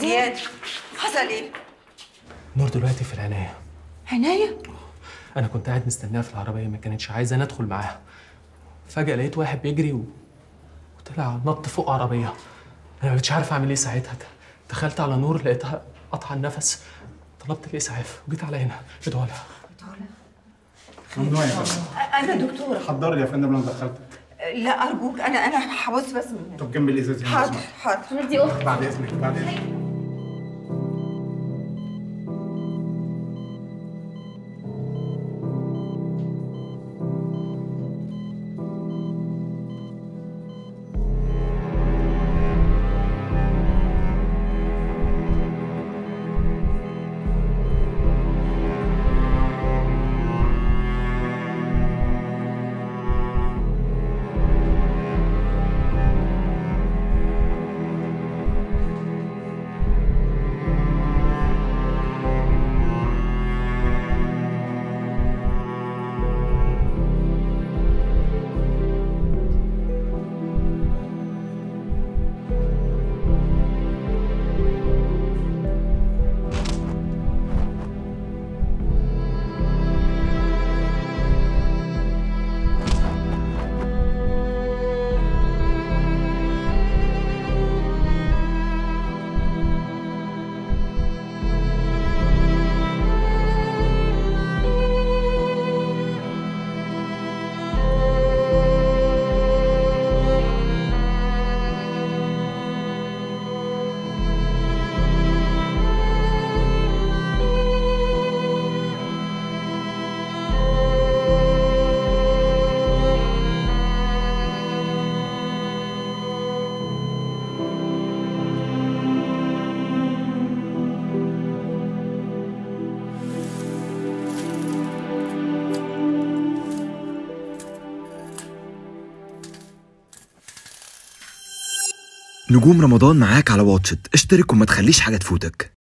زياد حصل ايه؟ نور دلوقتي في العناية عناية؟ أنا كنت قاعد مستناها في العربية ما كانتش عايزة أنا أدخل معاها فجأة لقيت واحد بيجري و... وطلع نط فوق عربية أنا ما بقتش عارف أعمل إيه ساعتها دخلت على نور لقيتها قطع النفس طلبت الإسعاف وجيت على هنا ادعوا لها ممنوع يا فندم انا دكتورة حضر لي يا فندم لو دخلتك لا ارجوك انا انا هبص بس من طب جنب الازاز هنا لو حاضر سمحت. حاضر دي اختي بعد اذنك بعد اذنك نجوم رمضان معاك على واتشت اشترك وما تخليش حاجة تفوتك